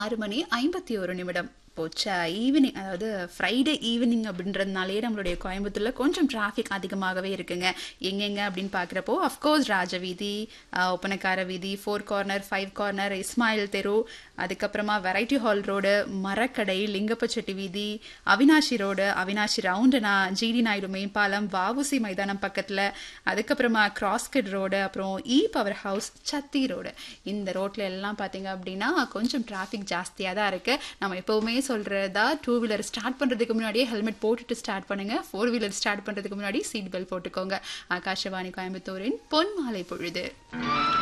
ஆறு மணி ஐம்பத்தி ஒரு நிமிடம் போச்சா ஈவினிங் அதாவது ஃப்ரைடே ஈவினிங் அப்படின்றதுனாலே நம்மளுடைய கோயம்புத்தூரில் கொஞ்சம் டிராஃபிக் அதிகமாகவே இருக்குங்க எங்கெங்க அப்படின்னு பார்க்குறப்போ அஃப்கோர்ஸ் ராஜவீதி ஆஹ், ஒப்பனக்கார வீதி four corner five corner Ismail தெரு அதுக்கப்புறமா வெரைட்டி ஹால் ரோடு மரக்கடை லிங்கப்பச்செட்டி வீதி அவினாஷி ரோடு அவினாஷி ரவுண்டனா ஜிடி நாயுடு மேம்பாலம் வாவுசி மைதானம் பக்கத்தில் அதுக்கப்புறமா கிராஸ்கட் ரோடு அப்புறம் E power house Sathy road இந்த ரோட்ல எல்லாம் பார்த்தீங்க அப்படின்னா கொஞ்சம் டிராஃபிக் ஜாஸ்தியாக தான் இருக்கு நம்ம எப்பவுமே சொல்றதா டூ வீலர் ஸ்டார்ட் பண்றதுக்கு முன்னாடியே ஹெல்மெட் போட்டுட்டு ஸ்டார்ட் பண்ணுங்க ஃபோர் வீலர் ஸ்டார்ட் பண்றதுக்கு முன்னாடி சீட் பெல்ட் போட்டுக்கோங்க ஆகாஷவாணி கோயம்புத்தூரின் பொன் மாலை பொழுது